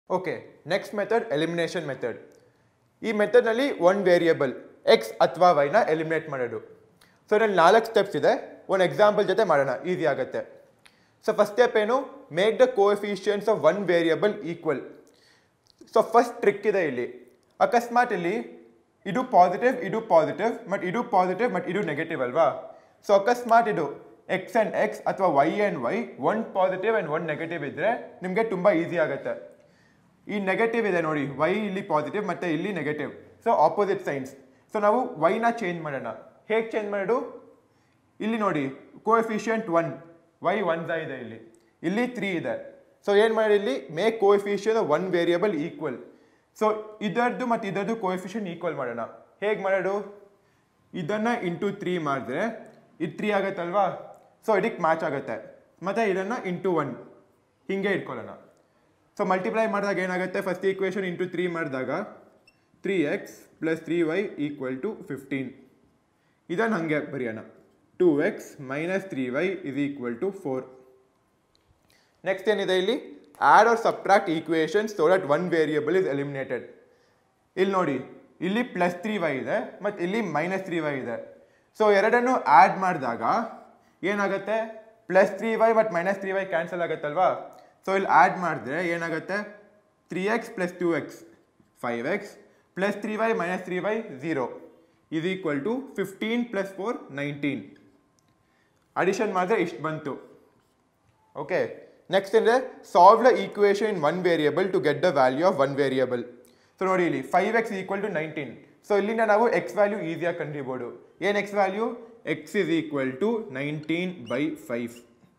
Okay next method elimination method ಈ ಮೆಥಡ್ನಲ್ಲಿ one variable X ಅಥವಾ ವೈನ ಎಲಿಮಿನೇಟ್ ಮಾಡೋದು ಸೊ ಇದರಲ್ಲಿ ನಾಲ್ಕು ಸ್ಟೆಪ್ಸ್ ಇದೆ ಒಂದು ಎಕ್ಸಾಂಪಲ್ ಜೊತೆ ಮಾಡೋಣ ಈಸಿ ಆಗುತ್ತೆ ಸೊ ಫಸ್ಟ್ ಸ್ಟೆಪ್ ಏನು make the coefficients of one variable equal so first trick ಇದೆ ಇಲ್ಲಿ ಅಕಸ್ಮಾತ್ ಇಲ್ಲಿ ಇದು ಪಾಸಿಟಿವ್ ಇದು ಪಾಸಿಟಿವ್ ಬಟ್ ಇದು ಪಾಸಿಟಿವ್ ಬಟ್ ಇದು ನೆಗೆಟಿವ್ ಅಲ್ವಾ ಸೊ ಅಕಸ್ಮಾತ್ ಇದು ಎಕ್ಸ್ ಆ್ಯಂಡ್ ಎಕ್ಸ್ ಅಥವಾ y and y one positive and one negative ಇದ್ದರೆ ನಿಮಗೆ ತುಂಬ ಈಸಿ ಆಗುತ್ತೆ ಈ ನೆಗೆಟಿವ್ ಇದೆ ನೋಡಿ ವೈ ಇಲ್ಲಿ ಪಾಸಿಟಿವ್ ಮತ್ತು ಇಲ್ಲಿ negative so opposite signs so ನಾವು ವೈನ ಚೇಂಜ್ ಮಾಡೋಣ ಹೇಗೆ ಚೇಂಜ್ ಮಾಡೋದು ಇಲ್ಲಿ ನೋಡಿ ಕೋಎಫಿಷಿಯಂಟ್ ಒನ್ ವೈ ಒನ್ ಇದೆ ಇಲ್ಲಿ ಇಲ್ಲಿ ತ್ರೀ ಇದೆ ಸೊ ಏನು ಮಾಡಿ ಇಲ್ಲಿ make coefficient one variable equal so ಇದರದ್ದು ಮತ್ತು ಇದರದ್ದು ಕೋಎಫಿಷಿಯನ್ ಈಕ್ವಲ್ ಮಾಡೋಣ ಹೇಗೆ ಮಾಡೋದು ಇದನ್ನು ಇಂಟು ತ್ರೀ ಮಾಡಿದ್ರೆ ಇದು ತ್ರೀ ಆಗುತ್ತಲ್ವಾ ಸೊ ಇದಕ್ಕೆ ಮ್ಯಾಚ್ ಆಗುತ್ತೆ ಮತ್ತು ಇದನ್ನು ಇಂಟು ಒನ್ ಹೀಗೆ ಇಟ್ಕೊಳ್ಳೋಣ ಸೊ ಮಲ್ಟಿಪ್ಲೈ ಮಾಡಿದಾಗ ಏನಾಗುತ್ತೆ ಫಸ್ಟ್ ಈಕ್ವೇಷನ್ ಇಂಟು ತ್ರೀ ಮಾಡಿದಾಗ three x plus three y equal to fifteen ಇದನ್ನು ಹಾಗೆ ಬರೆಯೋಣ two x minus three y is equal to four next ಏನಿದೆ ಇಲ್ಲಿ add or subtract equation so that one variable is eliminated ಇಲ್ಲಿ ನೋಡಿ ಇಲ್ಲಿ plus three y ಇದೆ ಮತ್ತು ಇಲ್ಲಿ ಮೈನಸ್ ತ್ರೀ ವೈ ಇದೆ ಸೊ ಎರಡನ್ನು ಆ್ಯಡ್ ಮಾಡಿದಾಗ ಏನಾಗುತ್ತೆ ಪ್ಲಸ್ ತ್ರೀ ವೈ ಮತ್ತು ಮೈನಸ್ ತ್ರೀ ವೈ ಕ್ಯಾನ್ಸಲ್ ಆಗುತ್ತಲ್ವಾ ಸೊ ಇಲ್ಲಿ ಆ್ಯಡ್ ಮಾಡಿದ್ರೆ ಏನಾಗುತ್ತೆ three x plus two x five x plus three y minus three y zero is equal to fifteen plus four nineteen addition ಮಾಡಿದ್ರೆ ಇಷ್ಟು ಬಂತು okay next ಅಂದರೆ solve the equation in one variable to get the value of one variable so ನೋಡಿ ಇಲ್ಲಿ five x equal to nineteen so ಇಲ್ಲಿಂದ ನಾವು x value ಈಸಿಯಾಗಿ ಕಂಡುಹಿಬೋದು ಏನು x value x is equal to nineteen by five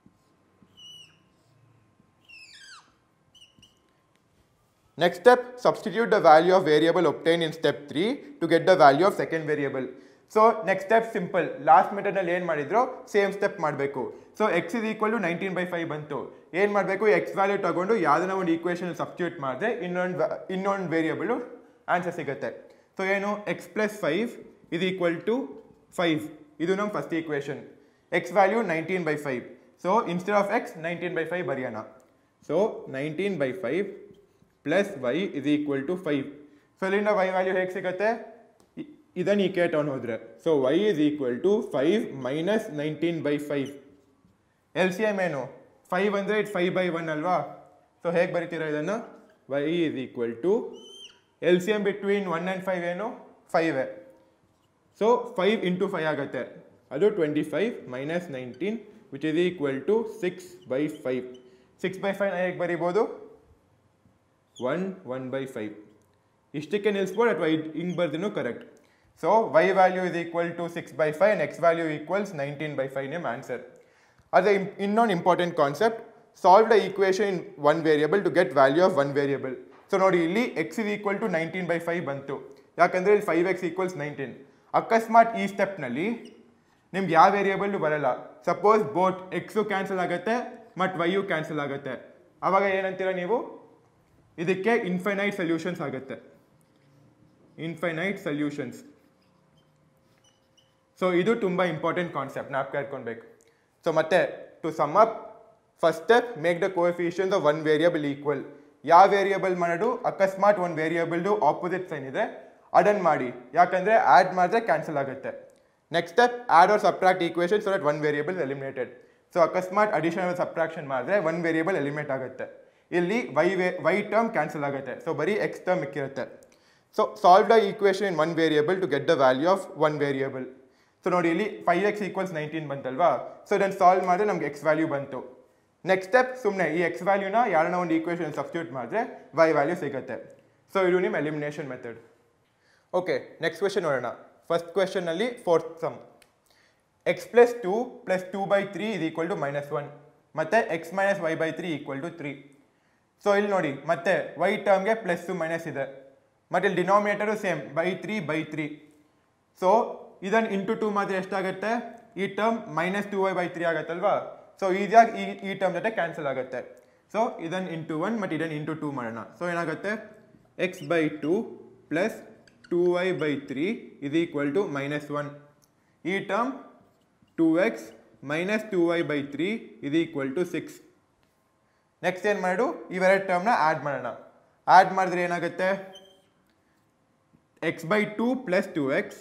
Next step, substitute the value of variable obtained in step 3 to get the value of second variable. So next step simple last ಮೆಥಡ್ನಲ್ಲಿ ಏನು ಮಾಡಿದ್ರು same step ಮಾಡಬೇಕು so x is equal to nineteen by five ಬಂತು ಏನು ಮಾಡಬೇಕು X value ತಗೊಂಡು ಯಾವುದನ್ನ ಒಂದು ಈಕ್ವೇಷನ್ ಸಬ್ಸ್ಟಿಟ್ಯೂಟ್ ಮಾಡಿದ್ರೆ ಇನ್ನೊಂದು ಇನ್ನೊಂದು ವೇರಿಯಬಲ್ ಆನ್ಸರ್ ಸಿಗುತ್ತೆ ಸೊ ಏನು x plus five is equal to five ಇದು ನಮ್ಮ first equation x value nineteen by five so instead of x nineteen by five ಬರೆಯೋಣ so nineteen by five plus y is equal to five so ಇಲ್ಲಿಂದ y value ಹೇಗೆ ಸಿಗುತ್ತೆ ಇ- ಇದನ್ನು ಈ ಕೇಟ್ ಆನ್ ಹೋದ್ರೆ so y is equal to five minus nineteen by five L C M ಏನು ಫೈವ್ ಅಂದರೆ ಇಟ್ ಫೈವ್ ಬೈ ಒನ್ ಅಲ್ವಾ ಸೊ ಹೇಗೆ ಬರಿತೀರಾ ಇದನ್ನು y is equal to L C M between one and five ಏನು five so five into five ಆಗುತ್ತೆ ಅದು twenty five minus nineteen which is equal to six by five six by ಫೈವ್ನ ಹೇಗೆ ಬರಿಬೋದು ಒನ್ ಒನ್ ಬೈ ಫೈವ್ ಇಷ್ಟಕ್ಕೆ ನಿಲ್ಲಿಸ್ಬೋದು ಅಥವಾ ಇದು ಹಿಂಗೆ ಬರ್ದಿನೂ correct so y value is equal to six by five and x value equals nineteen by five name answer ಅದೇ ಇಮ್- ಇನ್ನೊಂದು important concept solve the equation in one variable to get value of one variable so ನೋಡಿ ಇಲ್ಲಿ x is equal to nineteen by five ಬಂತು ಯಾಕಂದರೆ ಇಲ್ಲಿ five x equals nineteen ಅಕಸ್ಮಾತ್ ಈ ಸ್ಟೆಪ್ನಲ್ಲಿ ನಿಮ್ಗೆ ಯಾವ ವೇರಿಯಬಲ್ಲು ಬರಲ್ಲ ಸಪೋಸ್ ಬೋಟ್ ಎಕ್ಸು ಕ್ಯಾನ್ಸಲ್ ಆಗುತ್ತೆ ಮತ್ತು ವೈಯು ಕ್ಯಾನ್ಸಲ್ ಆಗುತ್ತೆ ಆವಾಗ ಏನಂತೀರ ನೀವು ಇದಕ್ಕೆ ಇನ್ಫೈನೈಟ್ ಸೊಲ್ಯೂಷನ್ಸ್ ಆಗುತ್ತೆ ಇನ್ಫೈನೈಟ್ ಸೊಲ್ಯೂಷನ್ಸ್ ಸೊ ಇದು ತುಂಬ ಇಂಪಾರ್ಟೆಂಟ್ ಕಾನ್ಸೆಪ್ಟ್ ನಾಪ್ ಇಟ್ಕೊಳ್ಬೇಕು ಸೊ ಮತ್ತೆ to sum up first step make the coefficients of one variable equal ಯಾವ ವೇರಿಯಬಲ್ ಮಾಡೋದು ಅಕಸ್ಮಾತ್ ಒಂದು ವೇರಿಯಬಲ್ದು ಆಪೋಸಿಟ್ ಸೈನ್ ಇದೆ ಅದನ್ನು ಮಾಡಿ ಯಾಕಂದರೆ ಆ್ಯಡ್ ಮಾಡಿದ್ರೆ ಕ್ಯಾನ್ಸಲ್ ಆಗುತ್ತೆ next step add or subtract equation so that one variable eliminated so ಅಕಸ್ಮಾತ್ ಅಡಿಷನಲ್ ಸಬ್ಟ್ರಾಕ್ಷನ್ ಮಾಡಿದ್ರೆ ಒನ್ ವೇರಿಯಬಲ್ ಎಲಿಮಿನೇಟ್ ಆಗುತ್ತೆ ಇಲ್ಲಿ ವೈ ವೇ ವೈ ಟರ್ಮ್ ಕ್ಯಾನ್ಸಲ್ ಆಗುತ್ತೆ ಸೊ ಬರೀ ಎಕ್ಸ್ ಟರ್ಮ್ ಮಿಕ್ಕಿರುತ್ತೆ so solve the equation in one variable to get the value of one variable so ನೋಡಿ ಇಲ್ಲಿ ಫೈವ್ ಎಕ್ಸ್ ಈಕ್ವಲ್ಸ್ ನೈನ್ಟೀನ್ ಬಂತಲ್ವಾ ಸೊ ಇದನ್ನು ಸಾಲ್ವ್ ಮಾಡಿದ್ರೆ ನಮ್ಗೆ ಎಕ್ಸ್ ವ್ಯಾಲ್ಯೂ ಬಂತು ನೆಕ್ಸ್ಟ್ ಸ್ಟೆಪ್ ಸುಮ್ಮನೆ ಈ ಎಕ್ಸ್ ವ್ಯಾಲ್ಯೂನ ಯಾರನ್ನ ಒಂದು ಈಕ್ವೇಷನ್ ಸಬ್ಸ್ಟಿಟ್ಯೂಟ್ ಮಾಡಿದ್ರೆ ವೈ ವ್ಯಾಲ್ಯೂ ಸಿಗುತ್ತೆ ಸೊ ಇದು ನಿಮ್ಮ elimination method okay next question ನೋಡೋಣ ಫಸ್ಟ್ ಕ್ವೆಶನಲ್ಲಿ fourth sum x plus two plus two by three ಇದು ಈಕ್ವಲ್ ಟು ಮೈನಸ್ ಒನ್ ಮತ್ತು x minus y by three equal to three so ಇಲ್ಲಿ ನೋಡಿ ಮತ್ತೆ ವೈ ಟರ್ಮ್ಗೆ ಪ್ಲಸ್ಸು ಮೈನಸ್ ಇದೆ ಮತ್ತು ಇಲ್ಲಿ denominator same by three by three so ಇದನ್ನು into two ಮಾತ್ರ ಎಷ್ಟಾಗುತ್ತೆ ಈ term minus two y by three ಆಗುತ್ತಲ್ವಾ ಸೊ ಈಸಿಯಾಗಿ ಈ ಈ ಟರ್ಮ್ ಜೊತೆ ಕ್ಯಾನ್ಸಲ್ ಆಗುತ್ತೆ ಸೊ ಇದನ್ನು ಇಂಟು ಒನ್ ಮತ್ತು ಇದನ್ನು ಇಂಟು ಟೂ ಮಾಡೋಣ ಸೊ ಏನಾಗುತ್ತೆ x by two plus two y by three ಇದು ಈಕ್ವಲ್ ಟು ಮೈನಸ್ ಒನ್ ಈ term two x minus two y by three ಇದು ಈಕ್ವಲ್ ಟು ಸಿಕ್ಸ್ ನೆಕ್ಸ್ಟ್ ಏನು ಮಾಡು ಇವೆರಡು ಟರ್ಮ್ನ ಆ್ಯಡ್ ಮಾಡೋಣ ಆ್ಯಡ್ ಮಾಡಿದ್ರೆ ಏನಾಗುತ್ತೆ x by two plus two x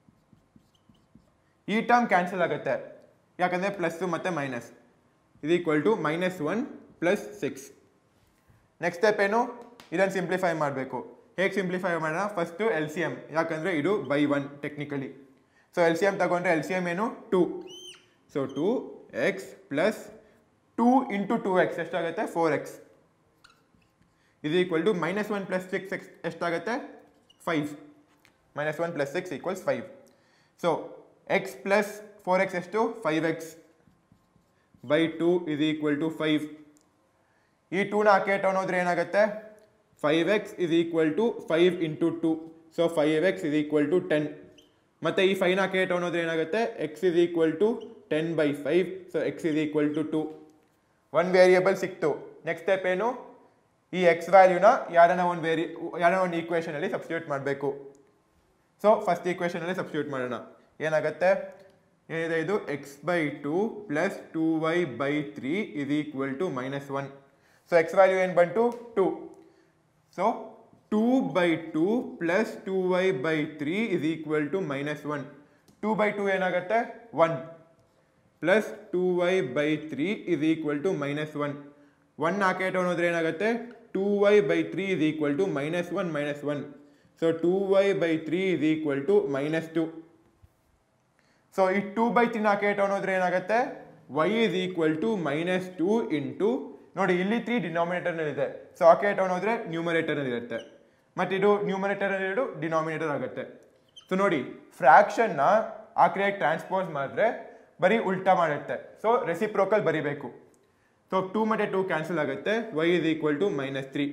ಈ ಟರ್ಮ್ ಕ್ಯಾನ್ಸಲ್ ಆಗುತ್ತೆ ಯಾಕಂದರೆ ಪ್ಲಸ್ಸು ಮತ್ತು ಮೈನಸ್ ಇದು equal to minus one plus six next step ಏನು ಇದನ್ನು ಸಿಂಪ್ಲಿಫೈ ಮಾಡಬೇಕು ಹೇಗೆ ಸಿಂಪ್ಲಿಫೈ ಮಾಡೋಣ ಫಸ್ಟು ಎಲ್ ಸಿ ಎಮ್ ಯಾಕಂದರೆ ಇದು by one technically so L C M ತಗೊಂಡ್ರೆ ಎಲ್ ಸಿ ಎಮ್ ಏನು two so two x plus two into two x ಎಷ್ಟಾಗುತ್ತೆ ಫೋರ್ ಎಕ್ಸ್ ಇದು equal to minus one plus six x ಎಷ್ಟಾಗುತ್ತೆ five minus one plus six equals five so x plus four x ಎಷ್ಟು five x by two ಇದು equal to five ಈ ಟೂನ ಹಾಕಿ ಹೋದ್ರೆ ಏನಾಗುತ್ತೆ five x is equal to five into two so five x is equal to ten ಮತ್ತು ಈ ಫೈವ್ನ ಹಾಕಿ ಹೋದ್ರೆ ಏನಾಗುತ್ತೆ x is equal to ten by five so x is equal to two one variable ಸಿಕ್ತು ನೆಕ್ಸ್ಟ್ ಸ್ಟೆಪ್ ಏನು ಈ x ವ್ಯಾಲ್ಯೂನ ಯಾರನ್ನ ಒಂದು ವೇರಿ ಯಾರನ್ನ ಒಂದು ಈಕ್ವೇಷನಲ್ಲಿ ಸಬ್ಸ್ಟಿಟ್ಯೂಟ್ ಮಾಡಬೇಕು ಸೊ ಫಸ್ಟ್ ಈಕ್ವೇಷನಲ್ಲಿ ಸಬ್ಸ್ಟಿಟ್ಯೂಟ್ ಮಾಡೋಣ ಏನಾಗುತ್ತೆ ಏನಿದೆ ಇದು x by two plus two y by three is equal to minus one so x value ಏನು ಬಂತು to so two by two plus two y by three is equal to minus one two by two ಏನಾಗುತ್ತೆ one plus two y by three is equal to minus one one ಹಾಕೇಟ್ ಅನ್ನೋದ್ರೆ ಏನಾಗುತ್ತೆ two y by three is equal to minus one minus one so two y by three is equal to minus two so ಈ two by ತ್ರೀನ ಹಾಕೇಟ್ ಅನ್ನೋದ್ರೆ ಏನಾಗುತ್ತೆ y is equal to minus two into ನೋಡಿ ಇಲ್ಲಿ three ಡಿನಾಮಿನೇಟರ್ನಲ್ಲಿದೆ so ಹಾಕೇಟ್ ಅನ್ನೋದ್ರೆ ನ್ಯೂಮರೇಟರ್ನಲ್ಲಿ ಇರುತ್ತೆ ಮತ್ತು ಇದು ನ್ಯೂಮರೇಟರ್ ಎರಡು ಡಿನಾಮಿನೇಟರ್ ಆಗುತ್ತೆ ಸೊ ನೋಡಿ ಫ್ರ್ಯಾಕ್ಷನ್ನ ಆ ಕ್ರಿಯೆಗೆ ಟ್ರಾನ್ಸ್ಪೋಸ್ ಮಾಡಿದ್ರೆ ಬರೀ ಉಲ್ಟಾ ಮಾಡುತ್ತೆ ಸೊ ರೆಸಿಪ್ರೋಕಲ್ ಬರಿಬೇಕು ಸೊ ಟೂ ಮತ್ತು ಟೂ ಕ್ಯಾನ್ಸಲ್ ಆಗುತ್ತೆ y is equal to minus three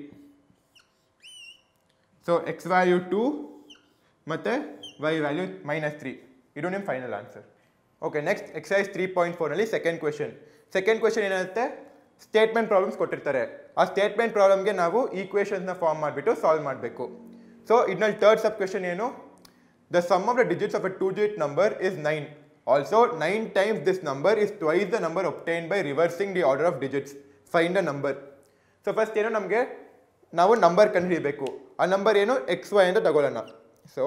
so x value two ಮತ್ತು ವೈ ವ್ಯಾಲ್ಯೂ ಮೈನಸ್ ತ್ರೀ ಇದು ನಿಮ್ಮ final answer okay next exercise three point ಫೋರ್ನಲ್ಲಿ ಸೆಕೆಂಡ್ ಕ್ವೆಶನ್ ಸೆಕೆಂಡ್ ಕ್ವೆಶನ್ ಏನಿರುತ್ತೆ statement problems ಕೊಟ್ಟಿರ್ತಾರೆ ಆ statement ಪ್ರಾಬ್ಲಮ್ಗೆ ನಾವು ಈಕ್ವೇಷನ್ಸ್ನ ಫಾರ್ಮ್ ಮಾಡಿಬಿಟ್ಟು ಸಾಲ್ವ್ ಮಾಡಬೇಕು ಸೊ ಇದರಲ್ಲಿ ಥರ್ಡ್ ಸಬ್ ಕ್ವೆಶನ್ ಏನು the sum of the digits of a two digit number is nine also nine times this number is twice the number obtained by reversing the order of digits find the number so first ಏನು ನಮಗೆ ನಾವು number ಕಂಡುಹಿಡಿಯಬೇಕು ಆ number ಏನು X y ಅಂತ ತಗೊಳ್ಳೋಣ so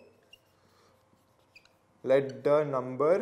let the number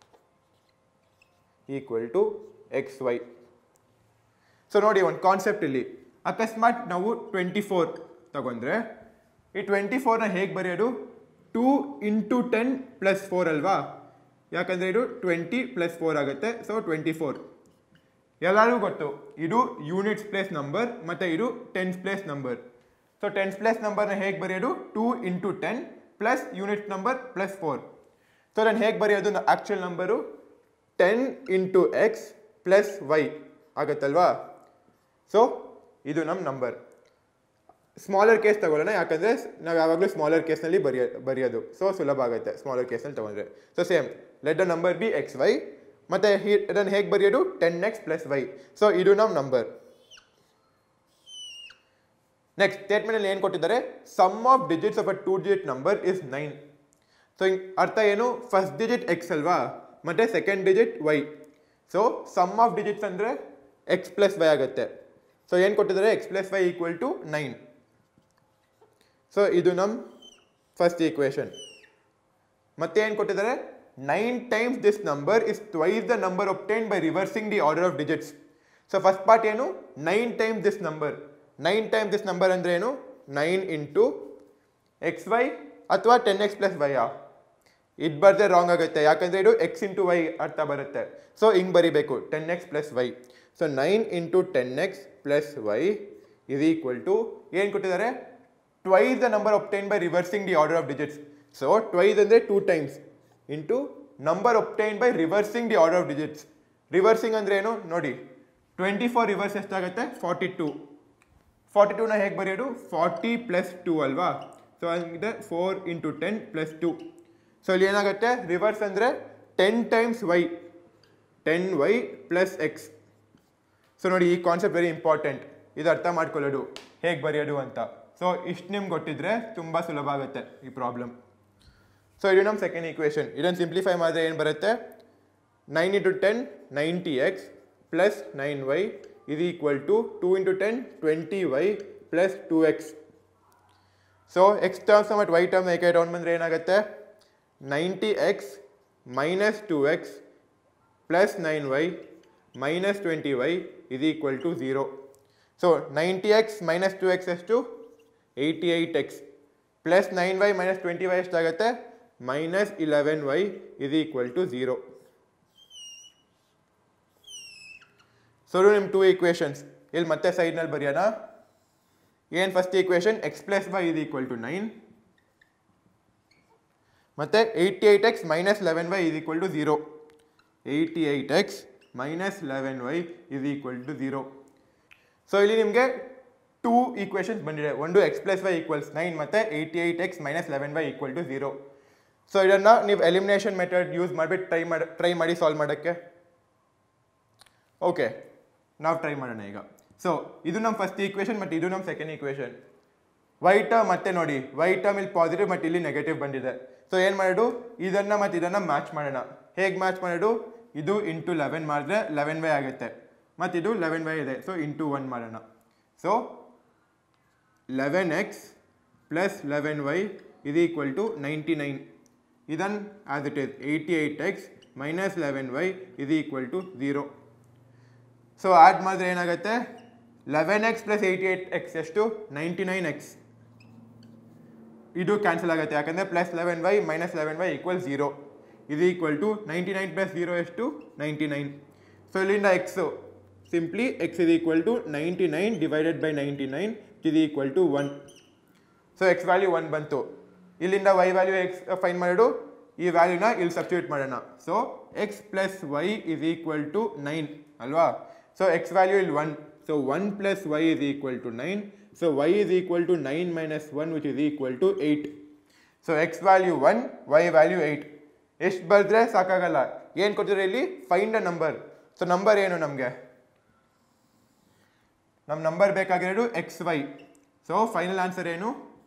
equal to x y so ನೋಡಿ ಒಂದು ಕಾನ್ಸೆಪ್ಟ್ ಇಲ್ಲಿ ಅಕಸ್ಮಾತ್ ನಾವು ಟ್ವೆಂಟಿ ಫೋರ್ ತಗೊಂಡ್ರೆ ಈ ಟ್ವೆಂಟಿ ಫೋರ್ನ ಹೇಗೆ ಬರೆಯೋದು two into ten plus four ಅಲ್ವಾ ಯಾಕಂದರೆ ಇದು ಟ್ವೆಂಟಿ ಪ್ಲಸ್ ಫೋರ್ ಆಗುತ್ತೆ ಸೊ ಟ್ವೆಂಟಿ ಫೋರ್ ಎಲ್ಲರಿಗೂ ಗೊತ್ತು ಇದು ಯೂನಿಟ್ಸ್ ಪ್ಲೇಸ್ ನಂಬರ್ ಮತ್ತು ಇದು tens place number so tens place ನಂಬರ್ನ ಹೇಗೆ ಬರೆಯೋದು two into ten plus unit number plus four so ನಾನು ಹೇಗೆ ಬರೆಯೋದು actual number ten into x plus y ಆಗುತ್ತಲ್ವಾ ಸೊ ಇದು ನಮ್ಮ ನಂಬರ್ ಸ್ಮಾಲರ್ ಕೇಸ್ ತಗೊಳ್ಳೋಣ ಯಾಕಂದರೆ ನಾವು ಯಾವಾಗಲೂ ಸ್ಮಾಲರ್ ಕೇಸ್ನಲ್ಲಿ ಬರೆಯ ಬರೆಯೋದು ಸೊ ಸುಲಭ ಆಗುತ್ತೆ ಸ್ಮಾಲರ್ ಕೇಸ್ನಲ್ಲಿ ತಗೊಂಡ್ರೆ so same let the number be x y ಮತ್ತು ಹಿ ಇದನ್ನು ಹೇಗೆ ಬರೆಯೋದು ten x plus y so ಇದು ನಮ್ಮ ನಂಬರ್ ನೆಕ್ಸ್ಟ್ ಸ್ಟೇಟ್ಮೆಂಟಲ್ಲಿ ಏನು ಕೊಟ್ಟಿದ್ದಾರೆ sum of digits of a two digit number is nine so ಅರ್ಥ ಏನು ಫಸ್ಟ್ ಡಿಜಿಟ್ ಎಕ್ಸ್ ಅಲ್ವಾ ಮತ್ತು second digit y so sum of digits ಅಂದರೆ ಎಕ್ಸ್ ಪ್ಲಸ್ ವೈ ಆಗುತ್ತೆ ಸೊ ಏನು ಕೊಟ್ಟಿದ್ದಾರೆ x plus y equal to nine so ಇದು ನಮ್ಮ ಫಸ್ಟ್ ಈಕ್ವೇಷನ್ ಮತ್ತೆ ಏನು ಕೊಟ್ಟಿದ್ದಾರೆ nine times this number is twice the number obtained by reversing the order of digits so first part ಏನು nine time this number nine time this number ಅಂದರೆ ಏನು nine into x y ಅಥವಾ ten x plus ವೈಯಾ ಇದು ಬರ್ದೆ wrong ಆಗುತ್ತೆ ಯಾಕಂದರೆ ಇದು ಎಕ್ಸ್ ಇಂಟು ವೈ ಅರ್ಥ ಬರುತ್ತೆ ಸೊ ಹಿಂಗೆ ಬರಿಬೇಕು ten x plus y so nine into ten x plus y is equal to ಏನು ಕೊಟ್ಟಿದ್ದಾರೆ twice the number obtained by reversing the order of digits so twice ಅಂದರೆ two times into number obtained by reversing the order of digits reversing ಅಂದರೆ ಏನು ನೋಡಿ twenty four reverse ಎಷ್ಟಾಗುತ್ತೆ forty two forty ಟೂನ ಹೇಗೆ ಬರೆಯೋದು ಫಾರ್ಟಿ ಪ್ಲಸ್ ಟೂ ಅಲ್ವಾ so ಹಂಗಿದೆ four into ten plus two so ಇಲ್ಲಿ ಏನಾಗುತ್ತೆ ರಿವರ್ಸ್ ಅಂದರೆ ten times y ten y plus x so ನೋಡಿ ಈ ಕಾನ್ಸೆಪ್ಟ್ ವೆರಿ ಇಂಪಾರ್ಟೆಂಟ್ ಇದು ಅರ್ಥ ಮಾಡ್ಕೊಳ್ಳೋದು ಹೇಗೆ ಬರೆಯೋದು ಅಂತ ಸೊ ಇಷ್ಟು ನಿಮ್ಗೆ ಗೊತ್ತಿದ್ರೆ ತುಂಬ ಸುಲಭ ಆಗುತ್ತೆ ಈ ಪ್ರಾಬ್ಲಮ್ ಸೊ ಇದು ನಮ್ಮ ಸೆಕೆಂಡ್ ಈಕ್ವೇಷನ್ ಇದನ್ನು ಸಿಂಪ್ಲಿಫೈ ಮಾಡಿದ್ರೆ ಏನು ಬರುತ್ತೆ nine into ten ninety x plus nine y ಇದು equal to two into ten twenty y plus two x so x terms ಮತ್ತು ವೈ ಟರ್ಮ್ ಏಕೆ ಡೌನ್ ಬಂದರೆ ಏನಾಗುತ್ತೆ ninety x minus two x plus nine y minus twenty y ಇದು equal to zero so ninety x minus two x ಎಷ್ಟು eighty eight x plus nine y minus twenty y ಎಷ್ಟಾಗುತ್ತೆ minus eleven y ಇದು equal to zero so ನಿಮ್ಮ two equations ಇಲ್ಲಿ ಮತ್ತೆ ಸೈಡ್ನಲ್ಲಿ ಬರೆಯೋಣ ಏನು first equation x plus y ಇದು ಈಕ್ವಲ್ ಟು ನೈನ್ ಮತ್ತು eighty eight x minus eleven y ಇದು equal to zero eighty eight x minus eleven y ಇದು ಈಕ್ವಲ್ ಟು ಝೀರೋ ಸೊ ಇಲ್ಲಿ ನಿಮಗೆ ಟೂ ಈಕ್ವೇಷನ್ಸ್ ಬಂದಿದೆ ಒಂದು x plus y equals nine ಮತ್ತು eighty eight x minus eleven y equal to zero so ಇದನ್ನು ನೀವು elimination method use ಮಾಡಿಬಿಟ್ಟು try ಮಾಡಿ ಟ್ರೈ ಮಾಡಿ ಸಾಲ್ವ್ ಮಾಡೋಕ್ಕೆ ಓಕೆ ನಾವು ಟ್ರೈ ಮಾಡೋಣ ಈಗ ಸೊ ಇದು ನಮ್ಮ ಫಸ್ಟ್ ಈಕ್ವೇಷನ್ ಮತ್ತು ಇದು ನಮ್ಮ ಸೆಕೆಂಡ್ ಈಕ್ವೇಷನ್ ವೈ ಟರ್ಮ್ ಮತ್ತೆ ನೋಡಿ ವೈ ಟರ್ಮ್ ಇಲ್ಲಿ ಪಾಸಿಟಿವ್ ಮತ್ತು ಇಲ್ಲಿ ನೆಗೆಟಿವ್ ಬಂದಿದೆ ಸೊ ಏನು ಮಾಡೋದು ಇದನ್ನು ಮತ್ತು ಇದನ್ನು ಮ್ಯಾಚ್ ಮಾಡೋಣ ಹೇಗೆ ಮ್ಯಾಚ್ ಮಾಡೋದು ಇದು ಇಂಟು ಲೆವೆನ್ ಮಾಡಿದ್ರೆ ಲೆವೆನ್ ವೈ ಆಗುತ್ತೆ ಮತ್ತು ಇದು ಲೆವೆನ್ ವೈ ಇದೆ ಸೊ ಇಂಟು ಒನ್ ಮಾಡೋಣ so eleven x plus eleven y ಇದು ಈಕ್ವಲ್ ಟು ನೈಂಟಿ ನೈನ್ ಇದನ್ನು as it is eighty eight x minus eleven y ಇದು equal to zero so add ಮಾಡಿದ್ರೆ ಏನಾಗುತ್ತೆ eleven x plus eighty eight x ಎಷ್ಟು ninety nine x ಇದು cancel ಆಗುತ್ತೆ ಯಾಕಂದರೆ plus eleven y minus eleven y equal zero ಇದು equal to ninety nine plus zero ಎಷ್ಟು ninety nine so ಇಲ್ಲಿಂದ x simply x ಇದು equal to ninety nine divided by ninety nine ಇದು equal to one so x value one ಬಂತು ಇಲ್ಲಿಂದ y value X find ಮಾಡೋದು ಈ ವ್ಯಾಲ್ಯೂನ ಇಲ್ಲಿ ಸಬ್ಸ್ಟಿಟ್ಯೂಟ್ ಮಾಡೋಣ so x plus y is equal to nine ಅಲ್ವಾ ಸೊ ಎಕ್ಸ್ ವ್ಯಾಲ್ಯೂ ಇಲ್ಲಿ one so one plus y is equal to nine so y is equal to nine minus one which is equal to eight so x value one y value eight ಎಷ್ಟು ಬರೆದ್ರೆ ಸಾಕಾಗಲ್ಲ ಏನು ಕೊಟ್ಟಿದ್ರೆ ಇಲ್ಲಿ find a number so number ಏನು ನಮಗೆ ನಮ್ಮ number ಬೇಕಾಗಿರೋದು x y so final answer ಏನು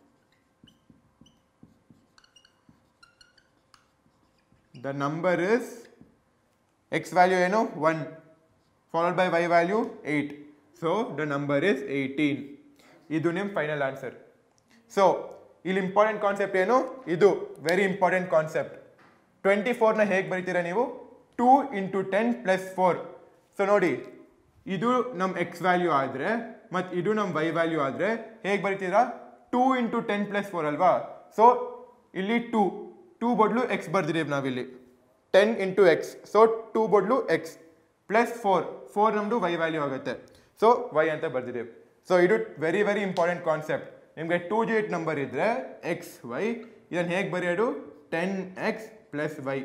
the number is x value ಏನು one followed by y value eight so the number is eighteen ಇದು ನಿಮ್ಮ ಫೈನಲ್ ಆನ್ಸರ್ ಸೊ ಇಲ್ಲಿ ಇಂಪಾರ್ಟೆಂಟ್ ಕಾನ್ಸೆಪ್ಟ್ ಏನು ಇದು ವೆರಿ ಇಂಪಾರ್ಟೆಂಟ್ ಕಾನ್ಸೆಪ್ಟ್ ಟ್ವೆಂಟಿ ಫೋರ್ನ ಹೇಗೆ ಬರೀತೀರಾ ನೀವು two into ten plus four so ನೋಡಿ ಇದು ನಮ್ಮ ಎಕ್ಸ್ ವ್ಯಾಲ್ಯೂ ಆದರೆ ಮತ್ತು ಇದು ನಮ್ಮ ವೈ ವ್ಯಾಲ್ಯೂ ಆದರೆ ಹೇಗೆ ಬರೀತೀರಾ two into ten plus four ಅಲ್ವಾ ಸೊ ಇಲ್ಲಿ ಟೂ ಟೂ ಬದಲು ಎಕ್ಸ್ ಬರ್ದಿದ್ದೀವಿ ನಾವಿಲ್ಲಿ ten into x so two ಬದಲು ಎಕ್ಸ್ ಪ್ಲಸ್ ಫೋರ್ ಫೋರ್ ನಮ್ಮದು ವೈ ವ್ಯಾಲ್ಯೂ ಆಗುತ್ತೆ ಸೊ ವೈ ಅಂತ ಬರ್ದಿದ್ದೀವಿ ಸೊ ಇದು ವೆರಿ ವೆರಿ ಇಂಪಾರ್ಟೆಂಟ್ ಕಾನ್ಸೆಪ್ಟ್ ನಿಮಗೆ ಟೂ ಜಿಟ್ ನಂಬರ್ ಇದ್ದರೆ ಎಕ್ಸ್ ವೈ ಇದನ್ನು ಹೇಗೆ ಬರೆಯೋದು ten x plus y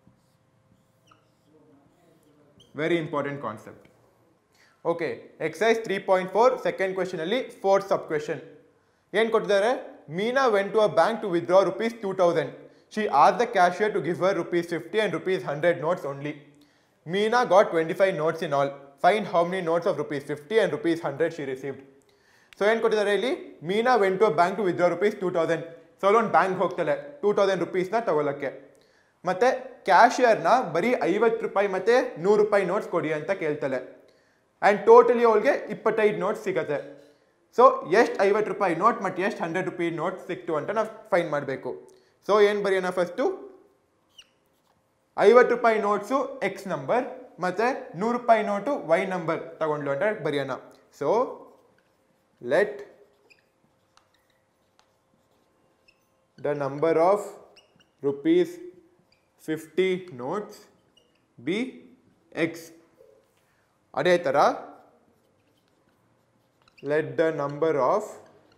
very important concept okay exercise three point four second ಕ್ವೆಶನಲ್ಲಿ ಫೋರ್ತ್ ಸಬ್ ಕ್ವೆಶನ್ ಏನು ಕೊಟ್ಟಿದ್ದಾರೆ Meena went to a bank to withdraw rupees two thousand she ಆಸ್ the cashier to give her rupees fifty and rupees hundred notes only Meena got twenty five notes in all find how many notes of rupees fifty and rupees hundred she received so ಏನು ಕೊಟ್ಟಿದ್ದಾರೆ ಇಲ್ಲಿ Meena went to a bank to withdraw rupees two thousand so ಅಲ್ಲೊಂದು bank ಹೋಗ್ತಾಳೆ two thousand ರುಪೀಸ್ನ ತಗೊಳಕ್ಕೆ ಮತ್ತೆ ಕ್ಯಾಶಿಯರ್ನ ಬರೀ ಐವತ್ತು ರೂಪಾಯಿ ಮತ್ತೆ ನೂರು ರೂಪಾಯಿ ನೋಟ್ಸ್ ಕೊಡಿ ಅಂತ ಕೇಳ್ತಾಳೆ ಆ್ಯಂಡ್ ಟೋಟಲಿ ಅವಳಿಗೆ ಇಪ್ಪತ್ತೈದು ನೋಟ್ಸ್ ಸಿಗತ್ತೆ ಸೊ ಎಷ್ಟು ಐವತ್ತು ರೂಪಾಯಿ ನೋಟ್ ಮತ್ತು ಎಷ್ಟು ಹಂಡ್ರೆಡ್ ರುಪಿ ನೋಟ್ ಸಿಕ್ತು ಅಂತ ನಾವು ಫೈನ್ ಮಾಡಬೇಕು ಸೊ ಏನು ಬರೆಯೋಣ ಫಸ್ಟು ಐವತ್ತು ರೂಪಾಯಿ ನೋಟ್ಸು ಎಕ್ಸ್ ನಂಬರ್ ಮತ್ತು ನೂರು ರೂಪಾಯಿ ನೋಟು ವೈ ನಂಬರ್ ತಗೊಂಡ್ಲು ಅಂತ ಬರೆಯೋಣ so let the number of rupees fifty notes be x ಅದೇ ಥರ let the number of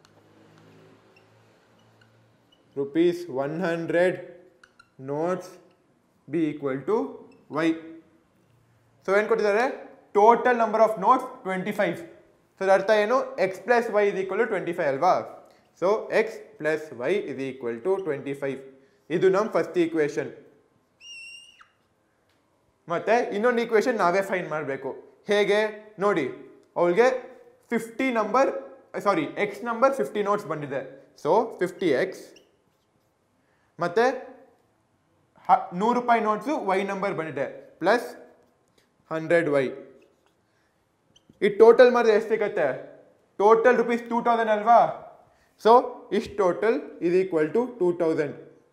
rupees one hundred notes be equal to y so ಏನು ಕೊಟ್ಟಿದ್ದಾರೆ total number of notes twenty five so ಅದ್ರ ಅರ್ಥ ಏನು x plus y is equal to twenty five ಅಲ್ವಾ so x plus y is equal to twenty five ಇದು ನಮ್ಮ first equation ಮತ್ತೆ ಇನ್ನೊಂದು ಈಕ್ವೇಷನ್ ನಾವೇ ಫೈನ್ ಮಾಡಬೇಕು ಹೇಗೆ ನೋಡಿ ಅವಳಿಗೆ fifty number sorry x number fifty notes ಬಂದಿದೆ ಸೊ ಫಿಫ್ಟಿ ಎಕ್ಸ್ ಮತ್ತೆ ಹ- ನೂರು ರೂಪಾಯಿ ನೋಟ್ಸು ವೈ ನಂಬರ್ ಬಂದಿದೆ ಪ್ಲಸ್ ಹಂಡ್ರೆಡ್ ವೈ ಈ ಟೋಟಲ್ ಮಾಡಿದ್ರೆ ಎಷ್ಟು ಸಿಗತ್ತೆ ಟೋಟಲ್ ರುಪೀಸ್ ಟೂ ತೌಸಂಡ್ ಅಲ್ವಾ ಸೊ ಇಷ್ಟು ಟೋಟಲ್ ಇದು equal to two thousand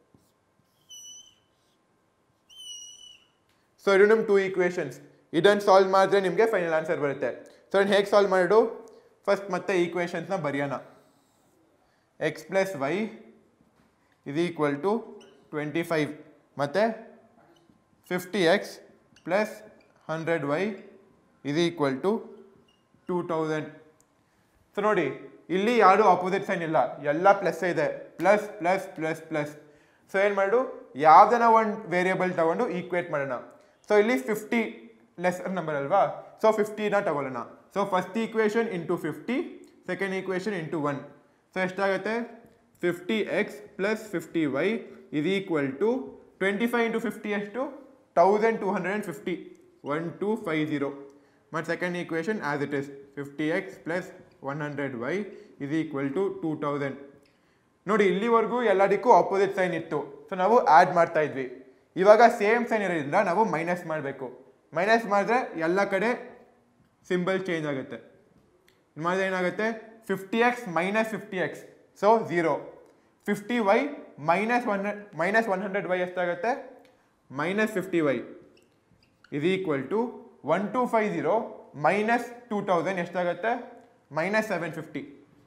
so ಇದು ನಿಮ್ಮ ಟೂ ಈಕ್ವೇಷನ್ಸ್ ಇದನ್ನು ಸಾಲ್ವ್ ಮಾಡಿದ್ರೆ ನಿಮಗೆ ಫೈನಲ್ ಆನ್ಸರ್ ಬರುತ್ತೆ ಸೊ ಇದನ್ನು ಹೇಗೆ ಸಾಲ್ವ್ ಮಾಡೋದು ಫಸ್ಟ್ ಮತ್ತೆ ಈಕ್ವೇಷನ್ಸ್ನ ಬರೆಯೋಣ ಎಕ್ಸ್ ಪ್ಲಸ್ ವೈ ಇದು ಈಕ್ವಲ್ ಟು ಟ್ವೆಂಟಿ ಫೈವ್ ಮತ್ತು fifty x plus hundred y ಇದು equal to two thousand so ನೋಡಿ ಇಲ್ಲಿ ಯಾವುದು ಆಪೋಸಿಟ್ ಸೈನ್ ಇಲ್ಲ ಎಲ್ಲ ಪ್ಲಸ್ ಇದೆ plus plus plus plus so ಏನು ಮಾಡು ಯಾವ್ದನ್ನ ಒಂದು ವೇರಿಯಬಲ್ ತಗೊಂಡು ಈಕ್ವೇಟ್ ಮಾಡೋಣ ಸೊ ಇಲ್ಲಿ ಫಿಫ್ಟಿ ಲೆಸರ್ ನಂಬರ್ ಅಲ್ವಾ ಸೊ ಫಿಫ್ಟಿನ ತಗೊಳ್ಳೋಣ so first equation into fifty second equation into one so ಎಷ್ಟಾಗುತ್ತೆ fifty x plus fifty y ಇದು equal to twenty five into fifty ಎಷ್ಟು thousand two hundred and fifty one two five zero ಮತ್ತು second equation as it is fifty x plus one hundred y ಇದು equal to two thousand ನೋಡಿ ಇಲ್ಲಿವರೆಗೂ ಎಲ್ಲದಕ್ಕೂ opposite sign ಇತ್ತು so ನಾವು add ಮಾಡ್ತಾ ಇದ್ವಿ ಇವಾಗ ಸೇಮ್ ಸೈನ್ ಇರೋದ್ರಿಂದ ನಾವು ಮೈನಸ್ ಮಾಡಬೇಕು ಮೈನಸ್ ಮಾಡಿದ್ರೆ ಎಲ್ಲ ಕಡೆ ಸಿಂಬಲ್ ಚೇಂಜ್ ಆಗುತ್ತೆ ಮಾಡಿದ್ರೆ ಏನಾಗುತ್ತೆ fifty x minus fifty x so zero fifty y minus one minus one hundred y ಎಷ್ಟಾಗುತ್ತೆ ಮೈನಸ್ ಫಿಫ್ಟಿ ವೈ ಇದು equal to one two five zero minus two thousand ಎಷ್ಟಾಗುತ್ತೆ ಮೈನಸ್ ಸೆವೆನ್ ಫಿಫ್ಟಿ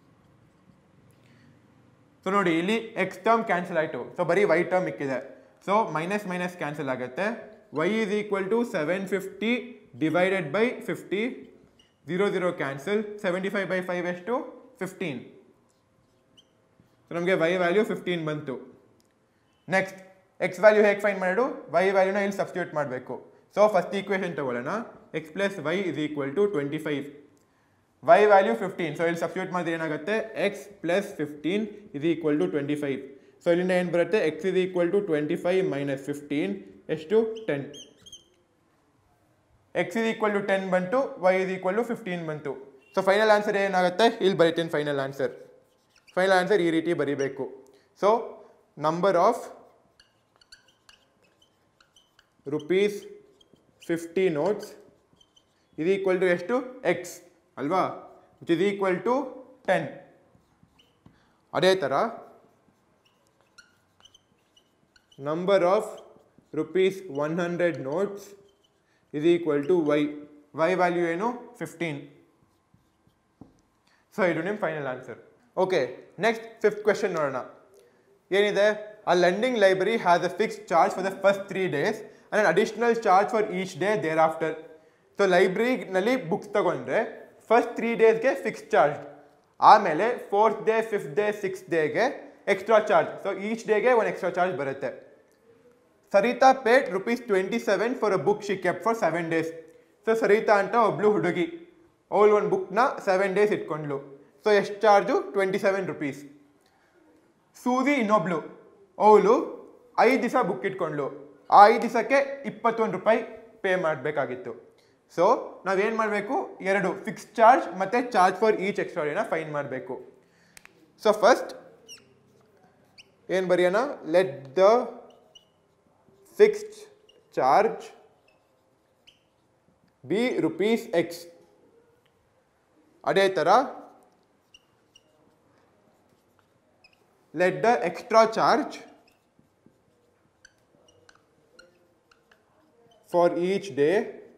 ಸೊ ನೋಡಿ ಇಲ್ಲಿ x term cancel ಆಯಿತು so ಬರೀ y term ಇಕ್ಕಿದೆ so minus minus cancel ಆಗುತ್ತೆ y is equal to seven fifty divided by fifty zero zero cancel seventy five by five ಎಷ್ಟು fifteen so ನಮಗೆ y value fifteen ಬಂತು next x value ಹೇಗೆ find ಮಾಡೋದು y ವ್ಯಾಲ್ಯೂನ ಇಲ್ಲಿ substitute ಮಾಡಬೇಕು so first equation ತಗೊಳ್ಳೋಣ x plus y is equal to twenty five y value fifteen so ಇಲ್ಲಿ ಸಬ್ಸ್ಟಿಟ್ಯೂಟ್ ಮಾಡಿದ್ರೆ ಏನಾಗುತ್ತೆ x plus fifteen is equal to twenty five so ಇಲ್ಲಿಂದ ಏನು ಬರುತ್ತೆ x is equal to twenty five minus fifteen ಎಷ್ಟು ten x is equal to ten ಬಂತು y is equal to fifteen ಬಂತು so final answer ಏನಾಗುತ್ತೆ ಇಲ್ಲಿ ಬರೀತೀನಿ final answer final answer ಈ ರೀತಿ ಬರೀಬೇಕು so number of rupees fifty notes ಇದು ಈಕ್ವಲ್ ಟು ಎಷ್ಟು ಎಕ್ಸ್ ಅಲ್ವಾ which is equal to ten ಅದೇ ಥರ number of rupees one hundred notes ಇದು equal to y y value ಏನು ಫಿಫ್ಟೀನ್ ಸೊ ಇದು ನಿಮ್ಮ final answer okay next fifth question ನೋಡೋಣ ಏನಿದೆ a lending library has a fix charge for the first three days and additional charge for each day thereafter so ಲೈಬ್ರರಿನಲ್ಲಿ books ತಗೊಂಡ್ರೆ first three ಡೇಸ್ಗೆ fix charge ಆಮೇಲೆ fourth day fifth day six ಡೇಗೆ extra charge so each ಡೇಗೆ ಒಂದು extra charge ಬರುತ್ತೆ Saritha paid rupees twenty seven for a book she kept for seven days so Saritha ಅಂತ ಒಬ್ಳು ಹುಡುಗಿ ಅವಳು ಒಂದು ಬುಕ್ನ ಸೆವೆನ್ ಡೇಸ್ ಇಟ್ಕೊಂಡ್ಲು ಸೊ ಎಷ್ಟು charge twenty seven rupees Susy ಇನ್ನೊಬ್ಳು ಅವಳು ಐದು ದಿವಸ ಬುಕ್ ಇಟ್ಕೊಂಡ್ಲು ಆ ಐದು ದಿವಸಕ್ಕೆ ಇಪ್ಪತ್ತೊಂದು ರೂಪಾಯಿ ಪೇ ಮಾಡಬೇಕಾಗಿತ್ತು ಸೊ ನಾವೇನು ಮಾಡಬೇಕು ಎರಡು ಫಿಕ್ಸ್ ಚಾರ್ಜ್ ಮತ್ತು ಚಾರ್ಜ್ ಫಾರ್ ಈಚ್ ಎಕ್ಸ್ಟ್ರಾ ಡೇನ ಫೈನ್ ಮಾಡಬೇಕು ಸೊ ಫಸ್ಟ್ ಏನು ಬರೆಯೋಣ let the fixed charge be rupees x ಅದೇ ಥರ let the extra charge for each day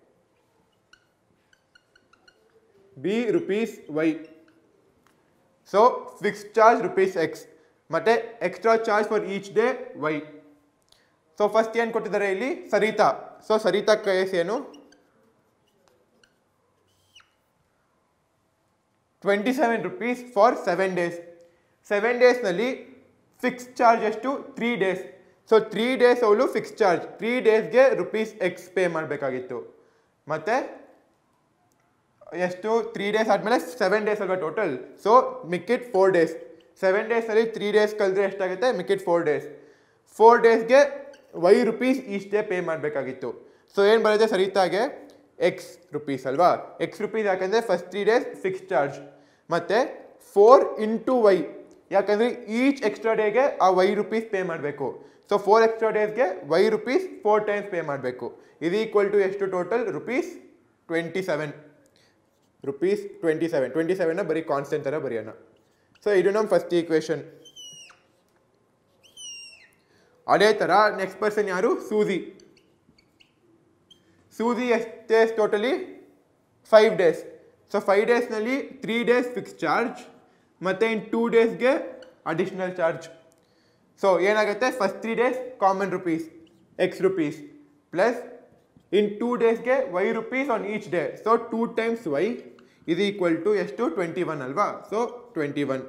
be rupees y so fixed charge rupees x ಮತ್ತೆ extra charge for each day y so first ಏನು ಕೊಟ್ಟಿದ್ದಾರೆ ಇಲ್ಲಿ Saritha so Saritha case ಏನು twenty seven rupees for seven days seven ಡೇಸ್ನಲ್ಲಿ fix charge ಎಷ್ಟು three days so three days ಅವಳು fix charge three ಡೇಸ್ಗೆ rupees x pay ಮಾಡಬೇಕಾಗಿತ್ತು ಮತ್ತು ಎಷ್ಟು ತ್ರೀ ಡೇಸ್ ಆದಮೇಲೆ ಸೆವೆನ್ ಡೇಸ್ ಅಲ್ವಾ ಟೋಟಲ್ ಸೊ ಮಿಕ್ಕಿಟ್ ಫೋರ್ ಡೇಸ್ ಸೆವೆನ್ ಡೇಸಲ್ಲಿ ತ್ರೀ ಡೇಸ್ ಕಳೆದ್ರೆ ಎಷ್ಟಾಗುತ್ತೆ ಮಿಕ್ಕಿಟ್ ಫೋರ್ ಡೇಸ್ ಫೋರ್ ಡೇಸ್ಗೆ y rupees each day pay ಮಾಡಬೇಕಾಗಿತ್ತು ಸೊ ಏನು ಬರುತ್ತೆ ಸರಿತಾಗೆ ಎಕ್ಸ್ ರುಪೀಸ್ ಅಲ್ವಾ ಎಕ್ಸ್ ರುಪೀಸ್ ಯಾಕಂದರೆ first three days fix charge ಮತ್ತು ಫೋರ್ ಇಂಟು ವೈ ಯಾಕಂದರೆ ಈಚ್ ಎಕ್ಸ್ಟ್ರಾ ಡೇಗೆ ಆ ವೈ ರುಪೀಸ್ ಪೇ ಮಾಡಬೇಕು ಸೊ ಫೋರ್ ಎಕ್ಸ್ಟ್ರಾ ಡೇಸ್ಗೆ y rupees four times pay ಮಾಡಬೇಕು ಇದು ಈಕ್ವಲ್ ಟು ಎಷ್ಟು total rupees twenty seven rupees twenty seven twenty ಸೆವೆನ್ನ ಬರೀ ಕಾನ್ಸ್ಟೆಂಟ್ ಥರ ಬರೆಯೋಣ ಸೊ ಇದು ನಮ್ಮ ಫಸ್ಟ್ ಈಕ್ವೇಷನ್ ಅದೇ ಥರ ನೆಕ್ಸ್ಟ್ ಪರ್ಸನ್ ಯಾರು ಸೂಜಿ ಸೂಜಿ ಎಷ್ಟು days totally five days so five ಡೇಸ್ನಲ್ಲಿ ತ್ರೀ ಡೇಸ್ ಫಿಕ್ಸ್ ಚಾರ್ಜ್ ಮತ್ತು ಇನ್ ಟೂ ಡೇಸ್ಗೆ ಅಡಿಷ್ನಲ್ ಚಾರ್ಜ್ ಸೊ ಏನಾಗುತ್ತೆ first three days common rupees x rupees plus in two ಡೇಸ್ಗೆ y rupees on each day so two times y ಇದು equal to ಎಷ್ಟು twenty one ಅಲ್ವಾ so twenty one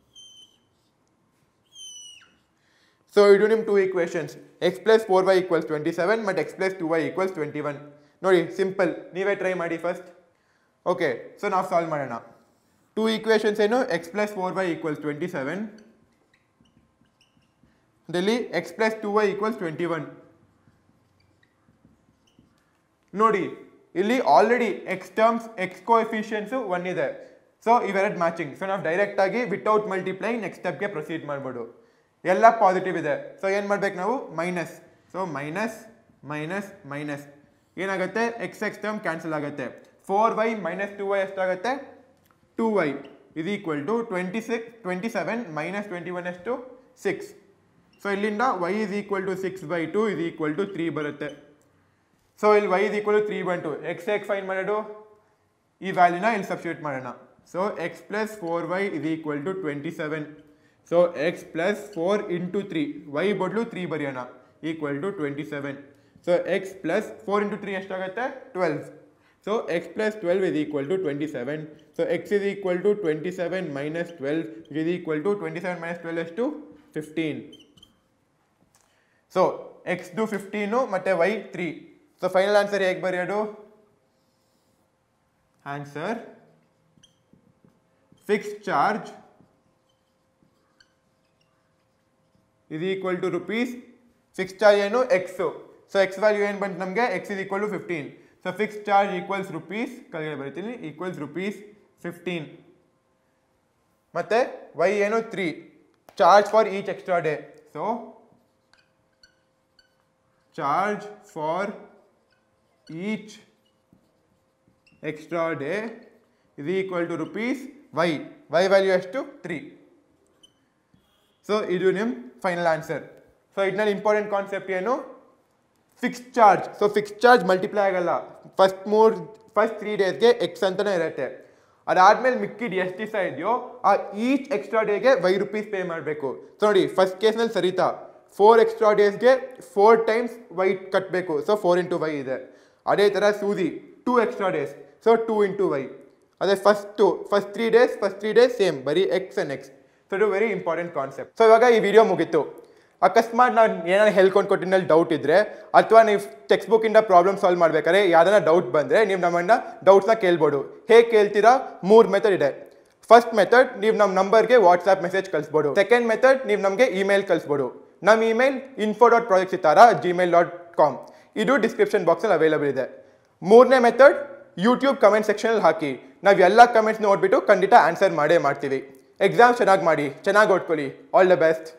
so ಇದು ನಿಮ್ಮ two equations x plus four y equals twenty seven ಮತ್ತು x plus two y equals twenty one ನೋಡಿ simple ನೀವೇ try ಮಾಡಿ first okay so ನಾವು ಸಾಲ್ವ್ ಮಾಡೋಣ ಟೂ ಈಕ್ವೇಷನ್ಸ್ ಏನು x plus four y equals twenty seven ದಲ್ಲಿ x plus two y equals twenty one ನೋಡಿ ಇಲ್ಲಿ already x terms x coefficients one ಇದೆ ಸೊ ಇವೆರಡು ಮ್ಯಾಚಿಂಗ್ ಸೊ ನಾವು ಡೈರೆಕ್ಟ್ ಆಗಿ ವಿತೌಟ್ ಮಲ್ಟಿಪ್ಲೈ ನೆಕ್ಸ್ಟ್ ಸ್ಟೆಪ್ಗೆ ಪ್ರೊಸೀಡ್ ಮಾಡ್ಬೋದು ಎಲ್ಲ ಪಾಸಿಟಿವ್ ಇದೆ ಸೊ ಏನು ಮಾಡ್ಬೇಕು ನಾವು minus so minus minus minus ಏನಾಗುತ್ತೆ ಎಕ್ಸ್ ಎಕ್ಸ್ ಟರ್ಮ್ ಕ್ಯಾನ್ಸಲ್ ಆಗುತ್ತೆ four y minus two y ಎಷ್ಟಾಗುತ್ತೆ ಟೂ ವೈ ಇದು equal to twenty six twenty seven minus twenty one ಎಷ್ಟು ಸಿಕ್ಸ್ ಸೊ ಇಲ್ಲಿಂದ y is equal to six by two ಇದು equal to three ಬರುತ್ತೆ so ಇಲ್ಲಿ y is equal to three by two x x find ಮಾಡೋದು ಈ ವ್ಯಾಲ್ಯೂನ ಇಲ್ಲಿ substitute ಮಾಡೋಣ so x plus four y is equal to twenty seven so x plus four into three Y ಬದಲು three ಬರೆಯೋಣ equal to twenty seven so x plus four into three ಎಷ್ಟಾಗುತ್ತೆ twelve so x plus twelve is equal to twenty seven so x is equal to twenty seven minus twelve is equal to twenty seven minus twelve ಎಷ್ಟು fifteen so ಎಕ್ಸ್ದು fifteen ಮತ್ತು y three so final answer ಹೇಗೆ ಬರೆಯೋದು answer fix charge ಇದು equal to rupees fix charge ಏನು x so x value ಏನು ಬಂತು ನಮಗೆ x is equal to fifteen so fix charge equals rupees ಕೆಳಗಡೆ ಬರೀತೀನಿ ಈಕ್ವಲ್ಸ್ ರುಪೀಸ್ ಫಿಫ್ಟೀನ್ ಮತ್ತು ವೈ ಏನು three charge for each extra day so charge for each extra day ಇದು equal to rupees y y value ಎಷ್ಟು three so ಇದು ನಿಮ್ಮ final answer so ಇದರಲ್ಲಿ important concept ಏನು fix charge so fix charge multiply ಆಗಲ್ಲ first ಮೂರು first three ಡೇಸ್ಗೆ x ಅಂತಲೇ ಇರುತ್ತೆ ಅದಾದ್ಮೇಲೆ ಮಿಕ್ಕಿದ ಎಷ್ಟು ದಿವಸ ಇದೆಯೋ ಆ ಈಚ್ ಎಕ್ಸ್ಟ್ರಾ ಡೇಗೆ ವೈ ರುಪೀಸ್ ಪೇ ಮಾಡಬೇಕು ಸೊ ನೋಡಿ ಫಸ್ಟ್ ಕೇಸ್ನಲ್ಲಿ ಸರಿತಾ ಫೋರ್ ಎಕ್ಸ್ಟ್ರಾ ಡೇಸ್ಗೆ ಫೋರ್ ಟೈಮ್ಸ್ ವೈ ಕಟ್ಟಬೇಕು ಸೊ ಫೋರ್ ಇಂಟು ವೈ ಇದೆ ಅದೇ ಥರ ಸೂಜಿ two extra days so two into Y ಅದೇ first first three days first three days same ಬರೀ ಎಕ್ಸ್ ಆ್ಯಂಡ್ ಎಕ್ಸ್ ಸೊ ಇದು ವೆರಿ ಇಂಪಾರ್ಟೆಂಟ್ ಕಾನ್ಸೆಪ್ಟ್ ಸೊ ಇವಾಗ ಈ ವಿಡಿಯೋ ಮುಗೀತು ಅಕಸ್ಮಾತ್ ನಾನು ಏನಾದ್ರು ಹೇಳ್ಕೊಂಡು ಕೊಟ್ಟಿನಲ್ಲಿ ಡೌಟ್ ಇದ್ದರೆ ಅಥವಾ ನೀವು ಟೆಕ್ಸ್ಟ್ ಬುಕ್ಕಿಂದ ಪ್ರಾಬ್ಲಮ್ ಸಾಲ್ವ್ ಮಾಡ್ಬೇಕಾದ್ರೆ ಯಾವ್ದಾರ ಡೌಟ್ ಬಂದರೆ ನೀವು ನಮ್ಮನ್ನ ಡೌಟ್ಸ್ನ ಕೇಳ್ಬೋದು ಹೇಗೆ ಕೇಳ್ತೀರಾ ಮೂರು ಮೆಥಡ್ ಇದೆ ಫಸ್ಟ್ ಮೆಥಡ್ ನೀವು ನಮ್ಮ ನಂಬರ್ಗೆ ವಾಟ್ಸ್ಆ್ಯಪ್ ಮೆಸೇಜ್ ಕಳಿಸ್ಬೋದು ಸೆಕೆಂಡ್ ಮೆಥಡ್ ನೀವು ನಮಗೆ ಇಮೇಲ್ ಕಳಿಸ್ಬೋದು ನಮ್ಮ email info dot project Sitara Gmail dot com ಇದು ಡಿಸ್ಕ್ರಿಪ್ಷನ್ ಬಾಕ್ಸಲ್ಲಿ ಅವೈಲಬಲ್ ಇದೆ ಮೂರನೇ ಮೆಥಡ್ ಯೂಟ್ಯೂಬ್ ಕಮೆಂಟ್ ಸೆಕ್ಷನಲ್ಲಿ ಹಾಕಿ ನಾವು ಎಲ್ಲ ಕಮೆಂಟ್ಸ್ ನೋಡಿಬಿಟ್ಟು ಖಂಡಿತ ಆನ್ಸರ್ ಮಾಡೇ ಮಾಡ್ತೀವಿ ಎಕ್ಸಾಮ್ ಚೆನ್ನಾಗಿ ಮಾಡಿ ಚೆನ್ನಾಗಿ ಓದ್ಕೊಳ್ಳಿ ಆಲ್ ದ ಬೆಸ್ಟ್